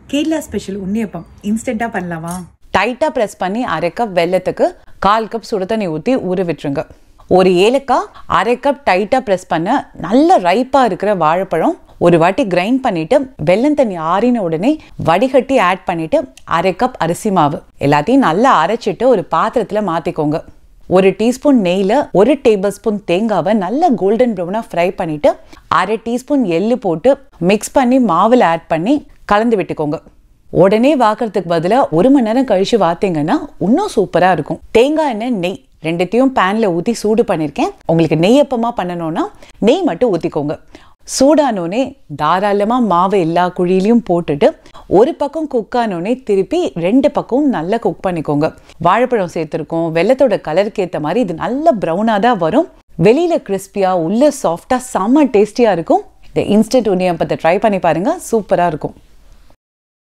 Kerala special உண்ணியப்பம் இன்ஸ்டன்ட்டா பண்ணலாமா டைட்டாக press பண்ணி அரை கப் வெல்லத்துக்கு கால் கப் சுடு தண்ணி ஊற்றி ஊற விட்டுருங்க ஒரு ஏலக்காய் அரை கப் டைட்டாக ப்ரெஸ் பண்ண நல்ல ரைப்பாக இருக்கிற வாழைப்பழம் ஒரு வாட்டி கிரைண்ட் பண்ணிட்டு வெல்லம் தண்ணி ஆறின உடனே வடிகட்டி ஆட் பண்ணிட்டு அரை கப் அரிசி மாவு எல்லாத்தையும் நல்லா அரைச்சிட்டு ஒரு பாத்திரத்தில் மாற்றிக்கோங்க ஒரு டீஸ்பூன் நெய்யில் ஒரு டேபிள் ஸ்பூன் தேங்காவை நல்லா கோல்டன் ப்ரௌனாக ஃப்ரை பண்ணிட்டு அரை டீஸ்பூன் எள்ளு போட்டு மிக்ஸ் பண்ணி மாவில் ஆட் பண்ணி கலந்து விட்டுக்கோங்க உடனே வாக்குறதுக்கு பதிலாக ஒரு மணி நேரம் கழிச்சு வாத்தீங்கன்னா இன்னும் சூப்பராக இருக்கும் தேங்காய் எண்ணெய் நெய் ரெண்டுத்தையும் பேனில் ஊற்றி சூடு பண்ணியிருக்கேன் உங்களுக்கு நெய்யப்பமாக பண்ணணும்னா நெய் மட்டும் ஊற்றிக்கோங்க சூடானோடனே தாராளமாக மாவு எல்லா குழியிலையும் போட்டுட்டு ஒரு பக்கம் குக் ஆனோடனே திருப்பி ரெண்டு பக்கமும் நல்லா குக் பண்ணிக்கோங்க வாழைப்பழம் சேர்த்துருக்கோம் வெள்ளத்தோட கலருக்கு ஏற்ற மாதிரி இது நல்ல ப்ரௌனாக தான் வரும் வெளியில் கிறிஸ்பியாக உள்ள சாஃப்டாக செம்ம டேஸ்டியாக இருக்கும் இந்த இன்ஸ்டன்ட் உனியப்பத்தை ட்ரை பண்ணி பாருங்கள் சூப்பராக இருக்கும்